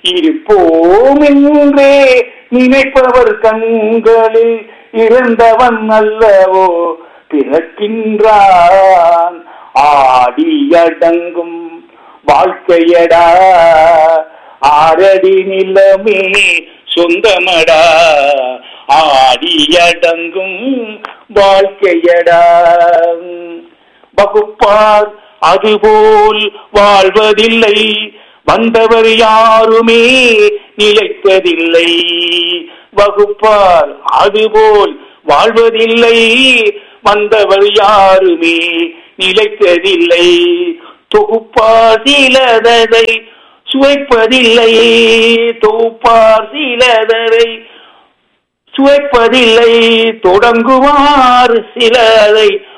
இருப்போம் என்றே நினைப்பவர் கண்களில் இறந்தவன் அல்லவோ பிறக்கின்றான் ஆடியடங்கும் வாழ்க்கையடா ஆரடி நிலமே சொந்தமடா ஆடியடங்கும் வாழ்க்கையடா வகுப்பார் அதுபோல் வாழ்வதில்லை வந்தவர் யாருமே நிலைப்பதில்லை வகுப்பார் அதுபோல் வாழ்வதில்லை வந்தவர் யாருமே நிலைப்பதில்லை தொகுப்பார் சிலதரை சுவைப்பதில்லை தொகுப்பார் சிலதரை சுவைப்பதில்லை தொடங்குவார் சிலரை